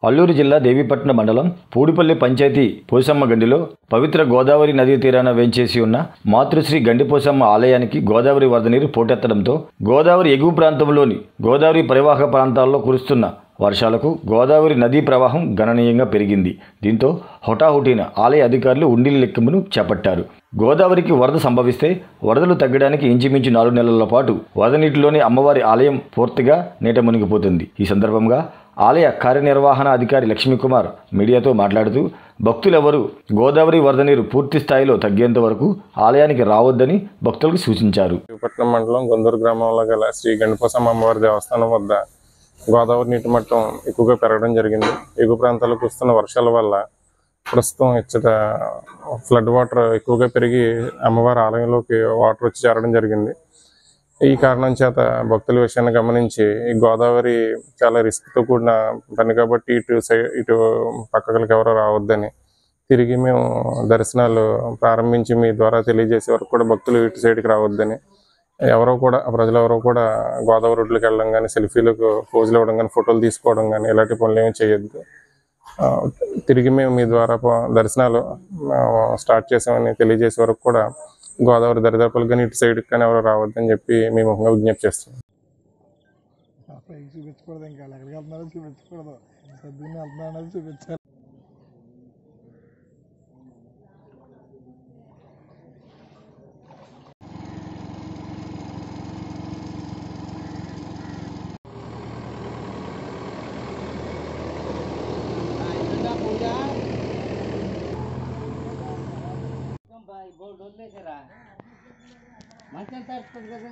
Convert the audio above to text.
అల్లూరు జిల్లా దేవీపట్నం మండలం పూడిపల్లి పంచాయతీ పోసమ్మ గండిలో పవిత్ర గోదావరి నదీ తీరాన వేంచేసి ఉన్న మాతృశ్రీ గండిపోసమ్మ ఆలయానికి గోదావరి వరద నీరు పోటెత్తడంతో గోదావరి ఎగువ ప్రాంతంలోని గోదావరి పరివాహక ప్రాంతాల్లో కురుస్తున్న వర్షాలకు గోదావరి నదీ ప్రవాహం గణనీయంగా పెరిగింది దీంతో హుటాహుటిన ఆలయ అధికారులు ఉండిల లెక్కింపును చేపట్టారు గోదావరికి వరద సంభవిస్తే వరదలు తగ్గడానికి ఇంచుమించు నాలుగు నెలల పాటు వరద నీటిలోనే అమ్మవారి ఆలయం పూర్తిగా నీట మునిగిపోతుంది ఈ సందర్భంగా ఆలయ కార్యనిర్వహణ అధికారి లక్ష్మీకుమార్ మీడియాతో మాట్లాడుతూ భక్తులెవరూ గోదావరి వరద నీరు పూర్తి స్థాయిలో తగ్గేంత వరకు ఆలయానికి రావద్దని భక్తులకు సూచించారు విపట్నం మండలం గొందూరు గ్రామంలో గల శ్రీ గణపసమ్మ అమ్మవారి దేవస్థానం వద్ద గోదావరి నీటి మట్టం ఎక్కువగా పెరగడం జరిగింది ఎగువ ప్రాంతాలకు వస్తున్న వర్షాల వల్ల ప్రస్తుతం ఇచ్చట ఫ్లడ్ వాటర్ ఎక్కువగా పెరిగి అమ్మవారి ఆలయంలోకి వాటర్ వచ్చి చేరడం జరిగింది ఈ కారణం చేత భక్తుల విషయాన్ని గమనించి ఈ గోదావరి చాలా రిస్క్తో కూడిన పని కాబట్టి ఇటు సై ఇటు పక్కలకు ఎవరో రావద్దని తిరిగి మేము దర్శనాలు ప్రారంభించి మీ ద్వారా తెలియజేసే వరకు కూడా భక్తులు ఇటు సైడ్కి రావద్దని ఎవరో కూడా ప్రజలు ఎవరో కూడా గోదావరి రోడ్లకు వెళ్ళడం కానీ సెల్ఫీలకు పోజులు ఇవ్వడం కానీ ఫోటోలు తీసుకోవడం కానీ ఇలాంటి పనులు ఏమీ చేయొద్దు ఆ, తిరిగి మేము మీ ద్వారా ప- దర్శనాలు ఆ, స్టార్ట్ చేసామని తెలియజేసే వరకు కూడా గోదావరి దరిదాపులకు కానీ ఇటు సైడ్కి కానీ ఎవరు రావద్దని చెప్పి మేము ముఖంగా విజ్ఞప్తి చేస్తున్నాం పైకి చూపించకూడదు ఇంకా ఎక్కడికి వెళ్తున్నారో చూపించకూడదు సద్దుని వెళ్తున్నారో చూపించాలి బోర్డు వదిలేసారా మంచం తడుస్తుంది కదా